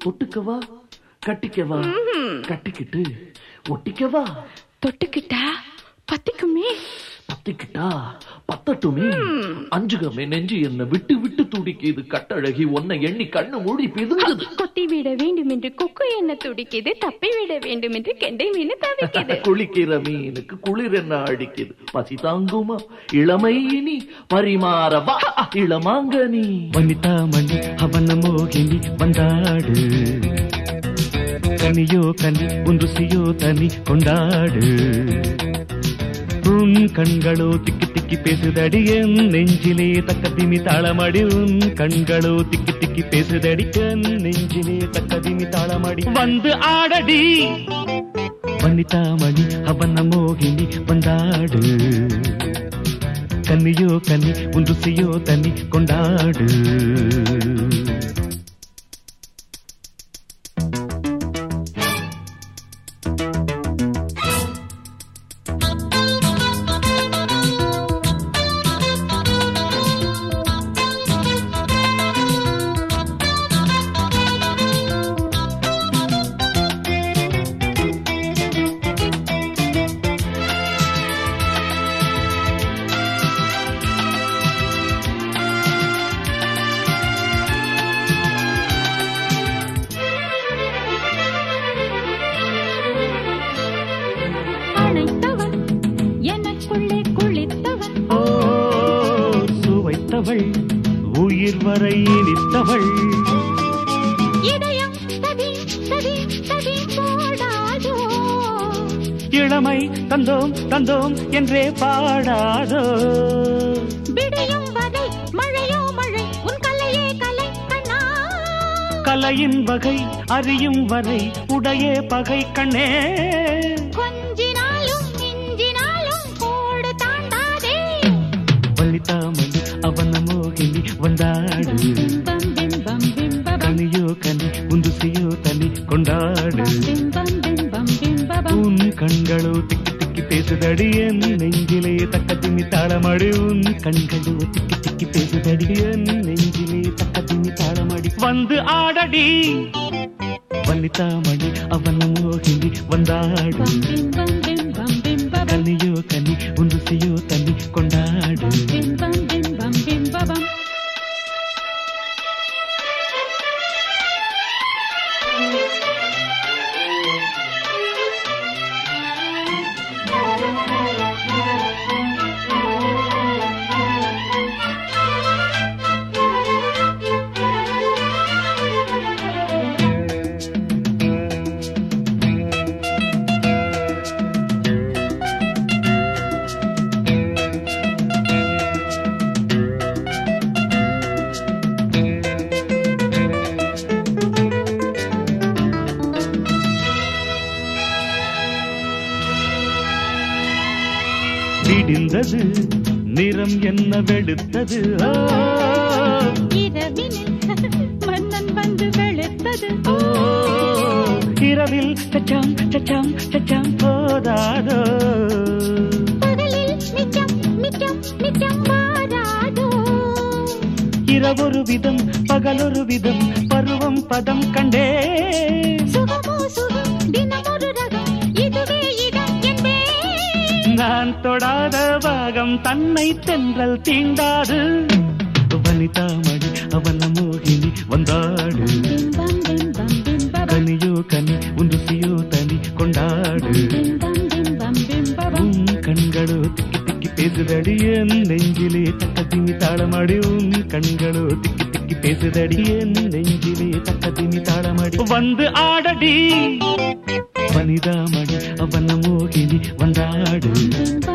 தொட்டுக்கவா கட்டிக்கவா கட்டிக்கிட்டு ஒட்டிக்கவா தொட்டுக்கிட்டா பத்திக்குமே பத்திக்கிட்டா பத்தட்டுமே அஞ்சுகமே நெஞ்சு என்ன விட்டு விட்டு துடிக்குது கட்டழகி உன்னை எண்ணி கண்ணு மூடி பிதுங்குது கொத்தி விட வேண்டும் என்று கொக்கு என்ன துடிக்குது தப்பி விட வேண்டும் என்று கெண்டை மீன் தவிக்குது குளிக்கிற மீனுக்கு குளிர் என்ன அடிக்குது பசி தாங்குமா இளமை இனி பரிமாறவா இளமாங்கனி வனிதா மணி அவன மோகினி வந்தாடு கனியோ கனி உன் ருசியோ தனி கொண்டாடு உன் கண்களோ திக்கி திக்கி பேசுதடி என் நெஞ்சிலே தக்க திமி தாளமடி உன் கண்களோ திக்கி திக்கி பேசுதடி என் நெஞ்சிலே தக்க திமி தாளமடி வந்து ஆடடி வனிதா மணி அவன மோகினி வந்தாடு கன்னியோ கன்னி உன் ருசியோ தனி கொண்டாடு அணைத்தவன் எனக்குள்ளே குளித்தவன் ஓ சுவைத்தவள் உயிர் வரை இனித்தவள் இதயம் தவி தவி தவி போடாதோ இளமை தந்தோம் தந்தோம் என்றே பாடாதோ விடியும் வரை மழையோ மழை உன் கலையே கலை கண்ணா கலையின் வகை அறியும் வரை உடையே பகை கண்ணே கொஞ்சினாலும் மிஞ்சினாலும் கோடு தாண்டாதே வள்ளித்தாமணி அவன மோகினி வந்தாடு பிம்பம் பிம்பம் பிம்பபம் கனியோ கனி உந்துசியோ தனி கொண்டாடு பிம்பம் பிம்பம் பிம்பபம் உன் கண்களோ திக்கி திக்கி பேசுதடி என் நெஞ்சிலே தக்க திமி தாளமடி உன் கண்களோ திக்கி திக்கி பேசுதடி என் நெஞ்சிலே தக்க திமி தாளமடி வந்து ஆடடி வனிதாமணி அவன மோகினி வந்தாடு பிம்பம் பிம்பம் பிம்பபம் கனியோ கனி உந்துசியோ தனி கொண்டாடு பிம்பம் பிம்பம் பிம்பபம் விடிந்தது நிறம் என்ன வெளுத்தது ஆ, இரவினில் மன்னன் வந்து வெளுத்தது ஓ, இரவில் சச்சாம் சச்சாம் சச்சாம் போதாதோ பகலில் மிச்சம் மிச்சம் மிச்சம் வாராதோ இரவொரு விதம் பகலொரு விதம் பருவம் பதம் கண்டே சுகமோ சுகம் தினமொரு ரகம் இதுவே இடம் என்பேன் நான் தொடாத பாகம் தன்னை தென்றல் தீண்டாது வனிதாமணி அவன மோகினி வந்தாடு பிம்பம் பிம்பம் பிம்பபம் கனியோ கனி உந்துசியோ தனி கொண்டாடு பிம்பம் பிம்பம் பிம்பபம் உன் கண்களோ திக்கி திக்கி பேசுதடி என் நெஞ்சிலே தக்க திமி தாளமடி உன் கண்களோ திக்கி திக்கி பேசுதடி என் நெஞ்சிலே தக்க திமி தாளமடி வந்து ஆடடி வனிதாமணி அவன மோகினி வந்தாடு பிம்பம்